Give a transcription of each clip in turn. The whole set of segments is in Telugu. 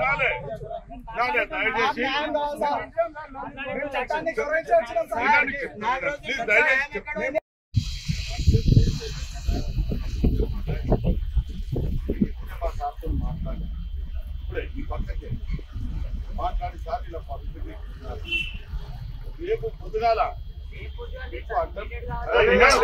వినాలే వినాలే దయచేసి మేము చట్టాన్ని గౌరవించి వచ్చినాం సార్. వినండి, చెప్తాను. ప్లీజ్ దయచేసి చెప్తాను. మా సార్తో మాట్లాడాను. ఇప్పుడే ఈ పక్కకే మాట్లాడి సార్ ఇలా పరిస్థితి రేపు పొద్దుగాల మీకు అర్థం- అరే, వినండి.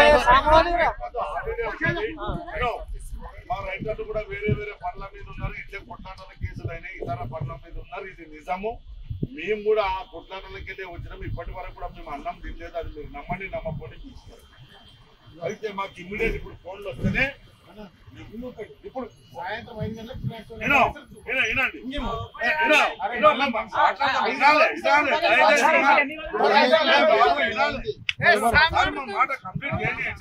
విను. మా రైతులు కూడా వేరే వేరే పనుల మీద ఉన్నారు ఇట్లే కొట్లాటల కేసులు అయినాయి ఇతర పనుల మీద ఉన్నారు ఇది నిజము మేము కూడా ఆ కొట్లాటలకి వెళ్ళి వచ్చినాం ఇప్పటి వరకు కూడా మేము అన్నం తినలేదు అది మీరు నమ్మండి నమ్మకపోండి చూస్తారు అయితే మాకు ఇమ్మీడియట్ ఇప్పుడు ఫోన్లు వస్తేనే ఇప్పుడు సాయంత్రం ఐదు గంటలకు విను, విను, వినండి. విను, విను, విను, మాట్లాడాలి, వినాలి, వినాలి, దయచేసి వినాలి. బాబు, వినాలి. సార్, మా మాట కంప్లీట్ చేయండి.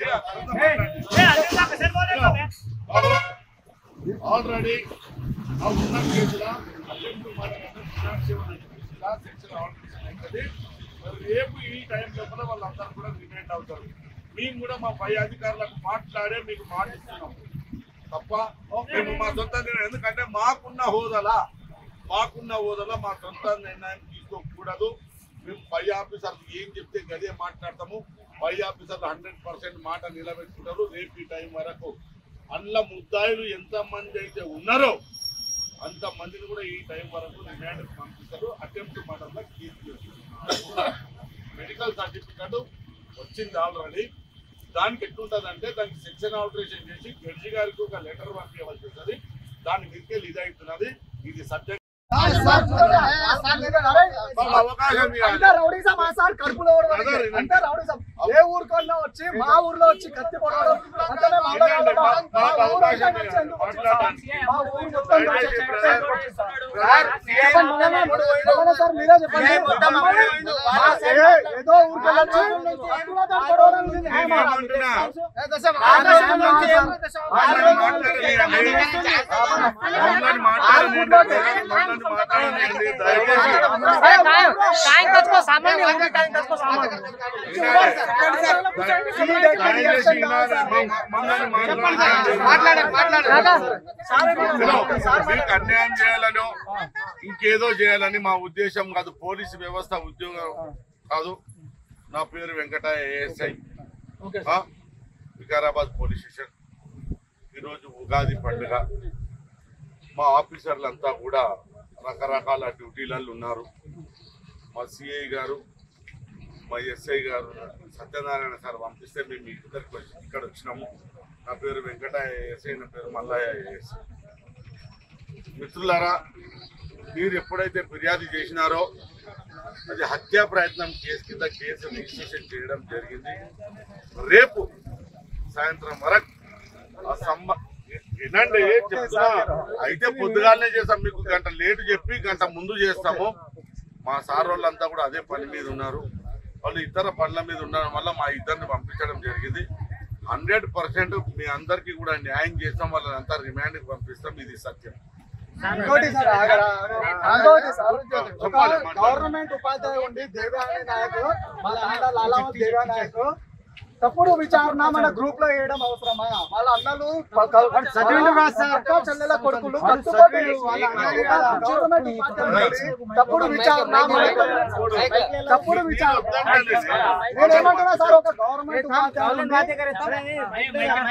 బాబు, ఆల్రెడీ ఆ ఉన్న కేసుల అటెంప్ట్ మర్డర్ ఫినాన్షియల్ కేసుల సెక్షన్ ఆల్రెడీ అవుతుంది మరి రేపు ఈ టైం లోపల వాళ్ళందరూ కూడా రిమైండ్ అవుతారు మేము కూడా మా పై అధికారులకు మాట్లాడే మీకు మాట ఇస్తున్నాం తప్ప మేము మా సొంత నిర్ణయం ఎందుకంటే మాకున్న హోదాలా మాకున్న హోదాలో మా సొంత నిర్ణయం తీసుకోకూడదు మేము పై ఆఫీసర్లు ఏం చెప్తే గదే మాట్లాడతాము పై ఆఫీసర్లు హండ్రెడ్ పర్సెంట్ మాట నిలబెట్టుకుంటారు రేపు ఈ టైం వరకు అందులో ముద్దాయిలు ఎంత మంది అయితే ఉన్నారో అంత మందిని కూడా ఈ టైం వరకు రిమాండ్ పంపిస్తారు అటెంప్ట్ మర్డర్లో కేసు చేస్తారు. మెడికల్ సర్టిఫికెట్ వచ్చింది ఆల్రెడీ దానికి ఎట్లుంటదంటే దానికి సెక్షన్ ఆల్టరేషన్ చేసి జడ్జి గారికి ఒక లెటర్ పంపించవలసి ఉంటుంది దాని మీదకి ఇది అవుతున్నది ఇది సబ్జెక్ట్ సార్, సార్, చూడండి. ఆ, సార్, మీరు అరే, మాకు అవకాశం ఇవ్వాలి. అంతా రౌడీజం ఆ సార్ కడుపులో ఓడవడం. బ్రదర్, వినండి. అంతా రౌడీజం. ఏ ఊరికన్నా వచ్చి మా ఊర్లో వచ్చి కత్తి పొడవడం అంతనే మా ఊర్లో వినండి, మా- ఉండడం. మా మాకు ఊరు అవకాశం అంటే ఇవ్వాలి. ఎందుకు వచ్చింది సార్? మాట్లాడండి. మా ఊరు మొత్తం దయచేసి వచ్చి బ్రదర్. సార్, చెప్పండి, మొన్ననే మొన్ననే సార్ మీరే చెప్పండి. మా ఏ- ఏదో ఊరికి వెళ్ళొచ్చి కత్తులతో పొడవడం ఇది న్యాయమా? ఏమంటున్నా? ఆకాశం నుంచి మమ్మల్ని మాట్లాడనీయండి. మమ్మల్ని మాట్లాడనీయండి. మమ్మల్ని మాట్లాడనీయండి. దయచేసి దయచేసి వినాలి. మమ్మ- మమ్మల్ని మాట్లాడనీయండి. హలో, మీకు అన్యాయం చేయాలనో ఇంకేదో చేయాలని మా ఉద్దేశం కాదు పోలీసు వ్యవస్థ ఉద్యోగం కాదు నా పేరు వెంకటయ్య ఏఎస్ఐ ఆ, వికారాబాద్ పోలీస్ స్టేషన్ ఈరోజు ఉగాది పండుగ మా ఆఫీసర్లంతా కూడా రకరకాల డ్యూటీలలో ఉన్నారు మా సిఐ గారు మా ఎస్ఐ గారు సత్యనారాయణ సార్ పంపిస్తే మేము మీ ఇద్దరికి వచ్చి ఇక్కడ వచ్చినాము నా పేరు వెంకటయ్య ఎస్ఐ నా పేరు మల్లయ్య ఎస్ఐ మిత్రులారా మీరు ఎప్పుడైతే ఫిర్యాదు చేసినారో అది హత్యా ప్రయత్నం కేసు కింద కేసు రిజిస్ట్రేషన్ చేయడం జరిగింది రేపు సాయంత్రం వరకు ఆ సంబ వినండి చెప్తున్నా అయితే పొద్దుగాలనే చేస్తాం మీకు గంట లేటు చెప్పి గంట ముందు చేస్తాము మా సార్ వాళ్ళంతా కూడా అదే పని మీద ఉన్నారు వాళ్ళు ఇతర పనుల మీద ఉండడం వల్ల మా ఇద్దరిని పంపించడం జరిగింది హండ్రెడ్ పర్సెంట్ మీ అందరికీ కూడా న్యాయం చేస్తాం వాళ్ళని అంతా రిమాండ్కి పంపిస్తాం ఇది సత్యం ఇంకోటి సార్ ఆగరా, ఆగరా. ఇంకోటి సార్ ఒక చెప్పాలి, మాట్లాడు. గవర్నమెంట్ ఉపాధ్యాయుడు ఉండి దేవాని నాయకు మా నాన్న లాలావత్ దేవా నాయకు తప్పుడు విచారణ మన గ్రూప్ లో వేయడం అవసరమా వాళ్ళ అన్నలు అక్క చెల్లెల కొడుకులు కట్టుబడి వాళ్ళ అన్నలు కదా, గవర్నమెంట్ ఉపాధ్యాయుడు ఉండి తప్పుడు విచారణ మన- తప్పుడు విచారణ నేను ఏమంటున్నా సార్ ఒక గవర్నమెంట్ ఉపాధ్యాయుడు ఉండి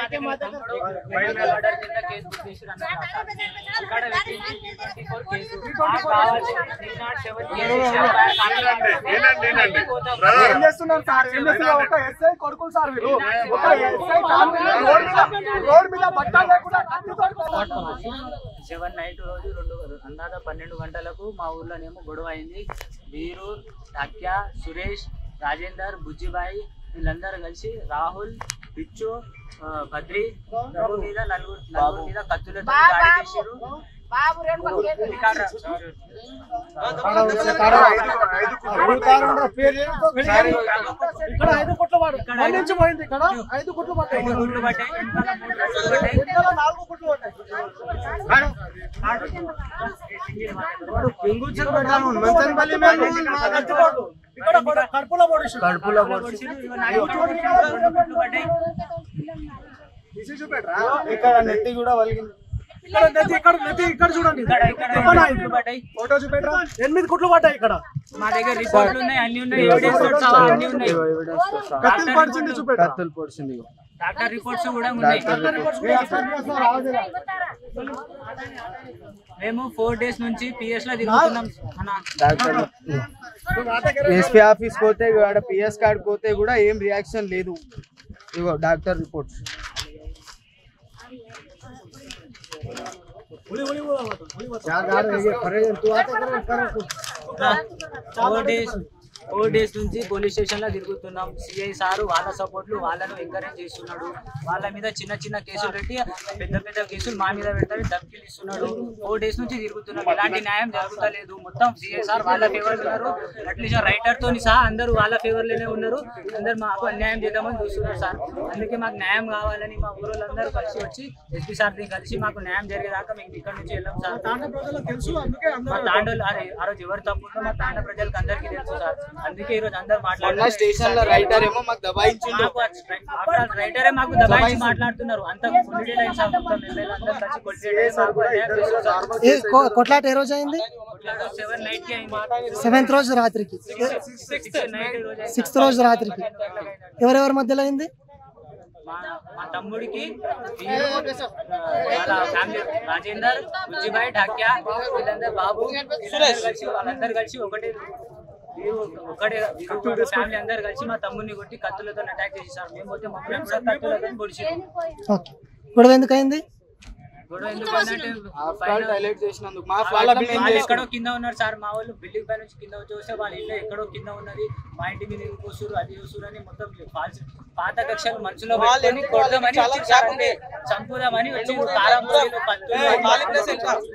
వినండి వినండి వినండి ఏం బ్రదర్ చేస్తున్నారు సార్ ఏం చేస్తున్నారు ఒక ఎస్ఐ కొడుకులు సార్ వీరు ఒక ఎస్ఐ ఫ్యామిలీ రోడ్ మీద రోడ్ మీద బట్టలు లేకుండా కత్తితోటి కొట్టారు. సెవెన్ నైట్ రోజు రెండు అందాద పన్నెండు గంటలకు మా ఊర్లోనేమో గొడవ అయింది వీరు టక్య సురేష్ రాజేందర్ బుజ్జిబాయి వీళ్ళందరూ కలిసి రాహుల్ పిచ్చు ఆ, బద్రి నలుగురు మీద నలుగురు నలుగురు మీద కత్తులతో దాడి చేశారు ఇక్కడ ఇక్కడ ఐదు కుట్లు వాడు నుంచి పోయింది ఇక్కడ ఐదు కుట్లు పట్టాయి ఐదు గుడ్లు పడ్డాయి వెనకాల మూడు గుడ్లు పడ్డాయి వెనకాల నాలుగు కుట్లు పట్టాయి ఇక్కడ గొడవ- కడుపులో పొడిచి కడుపులో పొడిచారు. ఇవి నాలుగు గుడ్లు పడ్డాయి ఇక్కడ నెత్తి కూడా వలిగింది ఇక్కడ నెత్తి ఇక్కడ నెత్తి ఇక్కడ చూడండి ఇక్కడ ఇక్కడ చెప్పనా కుట్లు ఇది? పడ్డాయి ఫోటో చూపెట్టరా ఎనిమిది కుట్లు పడ్డాయి ఇక్కడ మా దగ్గర రిపోర్ట్లు ఉన్నాయి అన్ని ఉన్నాయి ఎవిడెన్స్ సహా అన్ని ఉన్నాయి కత్తిలు పడిచింది చూపెట్టరా కత్తులు పొడిచింది డాక్టర్ రిపోర్ట్స్ కూడా ఉన్నాయి మేము ఫోర్ డేస్ నుంచి పిఎస్ లో తిరుగుతున్నాం అన్న డాక్టర్ ఎస్పీ ఆఫీస్ పోతే ఆడ పిఎస్ కార్డ్ పోతే కూడా ఏం రియాక్షన్ లేదు ఇగో doctor reports four days four days నుంచి పోలీస్ స్టేషన్ లో తిరుగుతున్నాం సిఐ సారు వాళ్ళ సపోర్ట్లు వాళ్ళను ఎంకరేజ్ చేస్తున్నాడు వాళ్ళ మీద చిన్న చిన్న కేసులు పెట్టి పెద్ద పెద్ద కేసులు మా మీద పెడతారు ధమ్కిలు ఇస్తున్నాడు ఫోర్ డేస్ నుంచి తిరుగుతున్నాం ఎలాంటి న్యాయం జరుగుతలేదు మొత్తం సిఐ సార్ వాళ్ళ ఫేవర్ ఉన్నారు అట్లీస్ట్ రైటర్ తోని సహా అందరూ వాళ్ళ ఫేవర్ లోనే ఉన్నారు అందరు మాకు అన్యాయం చేద్దామని చూస్తున్నారు సార్ అందుకే మాకు న్యాయం కావాలని మా ఊరోళ్ళందరూ కలిసి వచ్చి ఎస్పీ సార్ని కలిసి మాకు న్యాయం జరిగేదాకా మేము ఇక్కడ నుంచి వెళ్ళాం సార్ తాండ ప్రజలకు తెలుసు అందుకే మా అందరూ తాండలు అరే ఆ రోజు ఎవరు తప్పుందో మా తాండ ప్రజలకు అందరికీ తెలుసు సార్ అందుకే ఈ రోజు అందరు మొన్న మాట్లాడుతున్నారు స్టేషన్ లో రైటర్ ఏమో మాకు దబాయించిండు మాకు ఆఫ్టర్ రైటరే మాకు దబాయించి మాట్లాడుతున్నారు అంత కొలిడే లైన్ సార్ మొత్తం ఎమ్మెల్యే అందరూ కలిసి కొలిడే మాకు అన్యాయం చేస్తున్నారు సార్. ఏ కొ- కొట్లాట ఏ రోజు అయింది కొట్లాట సెవెన్ నైట్ కి అయింది సెవెంత్ రోజు రాత్రికి సిక్స్ నైట్ రోజు అయింది. సిక్స్త్ రోజు రాత్రికి ఎవరెవరి మధ్యలో అయింది మా మా తమ్ముడికి వీరు, వాళ్ళ ఫ్యామిలీ రాజేందర్ బుజ్జిబాయ్ ఢాక్యా వీళ్ళందరూ బాబు వీళ్ళందరూ కలిసి వాళ్ళందరూ కలిసి ఒకటే వీరు ఒకటే వీరు ఫ్యామిలీ అందరు కలిసి మా తమ్ముడిని కొట్టి కత్తులతో అటాక్ చేసేసారు మేము పోతే మమ్మల్ని కూడా కత్తులతో పొడిచారు ఓకే గొడవ ఎందుకు అయింది గొడవ ఎందుకంటే ఆఫ్టర్ హైలైట్ చేసినందుకు మా వాళ్ళ ఫాల్ట్ బిల్డింగ్ మేము వాళ్ళు చేసుకున్నాం. ఎక్కడో కింద ఉన్నారు సార్ మా వాళ్ళు బిల్డింగ్ పై నుంచి కింద వచ్చి వస్తే వాళ్ళ ఇల్లు ఎక్కడో కింద ఉన్నది మా ఇంటి మీద కూసురు అది కూసురు అని మొత్తం ఫాల్స్ పాత కక్షలు మనసులో పెట్టుకొని కొడదామని వచ్చి సార్ అంటే చంపుదామని వచ్చి కారం పొడిలు, కత్తులు,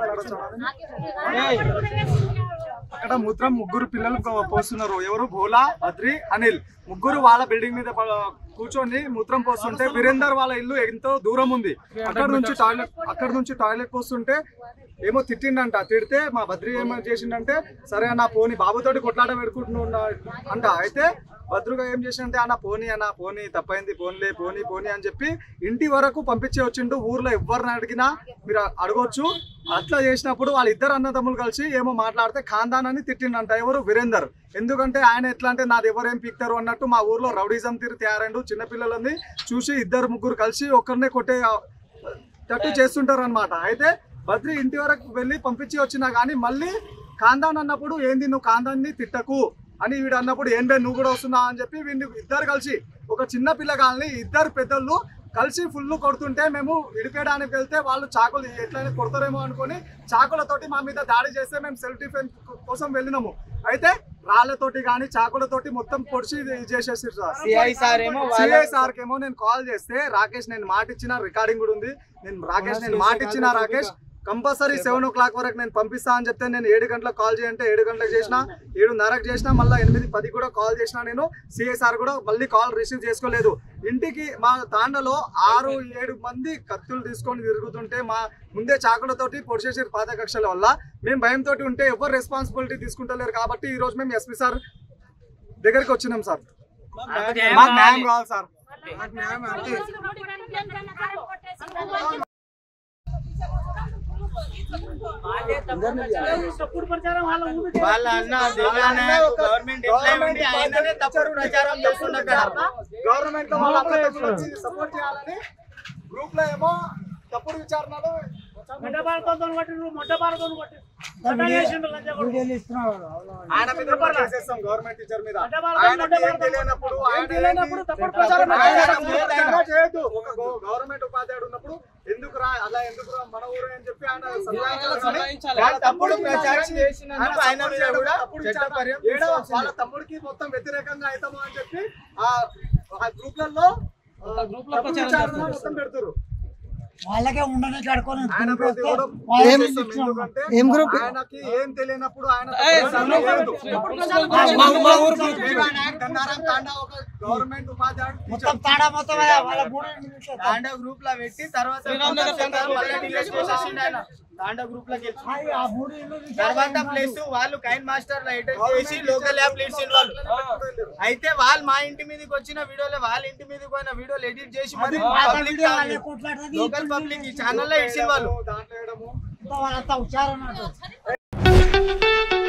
అక్కడ ముద్రం ముగ్గురు పిల్లలు పో- పోస్తున్నారు ఎవరు భోలా బద్రి అనిల్ ముగ్గురు వాళ్ళ బిల్డింగ్ మీద ప- కూర్చొని మూత్రం పోస్తుంటే వీరేందర్ వాళ్ళ ఇల్లు ఎంతో దూరం ఉంది అక్కడ నుంచి టాయిలెట్ అక్కడ నుంచి టాయిలెట్ పోస్తుంటే ఏమో తిట్టిండంట తిడితే మా బద్రి ఏమో చేసిండంటే సరే అన్న పోని బాబుతోటి కొట్లాట పెట్టుకుంటున్నా అంట అయితే భద్రుగా ఏం చేసిందంటే అన్న పోనీ అన్న పోనీ తప్పైంది పోనీలే పోనీ పోనీ అని చెప్పి ఇంటి వరకు పంపించే వచ్చిండు ఊర్లో ఎవరిని అడిగినా మీరు అడగొచ్చు అట్లా చేసినప్పుడు వాళ్ళ ఇద్దరు అన్నదమ్ములు కలిసి ఏమో మాట్లాడితే ఖాందాన్ అని తిట్టిండంట ఎవరు వీరేందర్ ఎందుకంటే ఆయన ఎట్లా అంటే నాది ఎవరేం పీక్తారు అన్నట్టు మా ఊర్లో రౌడీజం తీరు తయారైండు చిన్నపిల్లలని చూసి ఇద్దరు ముగ్గురు కలిసి ఒకరినే కొట్టే తట్టు చేస్తుంటారు అనమాట అయితే బద్రి ఇంటి వరకు వెళ్ళి పంపించి వచ్చినా కానీ మళ్ళీ కాందాన్ అన్నప్పుడు ఏంది నువ్వు కాందాన్ని తిట్టకు అని వీడు అన్నప్పుడు ఏం బే నువ్వు కూడా వస్తున్నావు అని చెప్పి వీడిని ఇద్దరు కలిసి ఒక చిన్న పిల్లగాల్ని ఇద్దరు పెద్దలు కలిసి ఫుల్ కొడుతుంటే మేము విడిపేయడానికి వెళ్తే వాళ్ళు చాకులు ఎట్లయినా కొడతారేమో అనుకొని చాకులతోటి మా మీద దాడి చేస్తే మేము సెల్ఫ్ డిఫెన్స్ కోసం వెళ్ళినాము అయితే రాళ్లతోటి కానీ చాకులతోటి మొత్తం పొడిచి ఇది చేసేసారు సార్ సిఐ సార్ ఏమో వాళ్ళ- సిఐ సార్ కేమో నేను కాల్ చేస్తే రాకేష్ నేను మాట ఇచ్చిన రికార్డింగ్ కూడా ఉంది నేను రాకేష్ నేను మాట ఇచ్చిన Rakesh compulsory seven o'clock వరకు నేను పంపిస్తా అని చెప్తే నేను ఏడు గంటలకు కాల్ చేయంటే ఏడు గంటలకు చేసిన ఏడున్నరకు చేసిన మళ్ళీ ఎనిమిది పది కూడా కాల్ చేసిన నేను సిఐ సార్ కూడా మళ్ళీ కాల్ రిసీవ్ చేసుకోలేదు ఇంటికి మా తాండలో ఆరు ఏడు మంది కత్తులు తీసుకొని తిరుగుతుంటే మా ముందే చాకులతోటి పొడిచేసారు పాత కక్షల వల్ల మేము భయంతో ఉంటే ఎవరు రెస్పాన్సిబిలిటీ తీసుకుంటలేరు కాబట్టి ఈ రోజు మేము ఎస్పీ సార్ దగ్గరికి వచ్చినాం సార్ మాకు న్యాయం కావాలి సార్ వాళ్ళ అన్న దివ్యా నాయక్ గవర్నమెంట్ ఎంప్లాయ్ ఉండి ఆయననే తప్పుడు ప్రచారం చేస్తుండ అక్కడ గవర్నమెంట్ లో వాళ్ళ అన్నదమ్ములు వచ్చి సపోర్ట్ చేయాలని గ్రూప్ లో ఏమో తప్పుడు విచారణలు ఆయన మీద కూడా కేసేస్తాం గవర్నమెంట్ టీచర్ మీద ఆయనకి ఏం తెలియనప్పుడు ఆయన తెలియనప్పుడు తప్పుడు ప్రచారం చేయొద్దు ఒక గవ- గవర్నమెంట్ ఉపాధ్యాయుడు ఉన్నప్పుడు ఎందుకు రా అలా ఎందుకు రా మన ఊరు అని చెప్పి ఆయన సమాధానం వాళ్ళు తప్పుడు ప్రచారం చేసినందుకు ఆయన మీద కూడా తప్పుడు చట్ట విచారణ పర్యం ఏడవ వాళ్ళ తమ్ముడికి మొత్తం వ్యతిరేకంగా అవుతాము అని చెప్పి ఆ ఆ గ్రూప్లలో గ్రూప్ లో మొత్తం పెడుతురు వాళ్ళకే ఉండడానికి అడుకోని ఆయన ప్రతి ఒక్కడు ఏం- చేస్తాం. ఎందుకంటే ఏం గ్రూప్? ఆయనకి ఏం తెలియనప్పుడు ఆయన గన్నారం తాండా ఒక గవర్నమెంట్ ఉపాధ్యాయుడు మొత్తం తాడా మొత్తం వాళ్ళ మూడు తాండా గ్రూప్ లో పెట్టి తర్వాత మళ్ళీ delete చేసేసిండు ఆయన తాండా గ్రూప్ లోకి వెళ్ళి అయ్యి, ఆ మూడు ఇల్లు నుంచి తర్వాత ప్లస్ వాళ్ళు కైన్ మాస్టర్ లైటర్ చేసి లోకల్ యాప్ లీడ్స్ వాళ్ళు అయితే వాళ్ళు మా ఇంటి మీదకి వచ్చిన వీడియోలు వాళ్ళ ఇంటి మీదకి పోయిన వీడియోలు ఎడిట్ చేసి మరి పాత పబ్లిక్ వీడియో వాళ్ళే కొట్లాడుతుంది. లోకల్ పబ్లిక్ ఈ ఛానల్లో ఇచ్చిన వాళ్ళు దాంట్లో వేయడము ఇంత వాళ్ళంతా హుషారు అన్నట్టు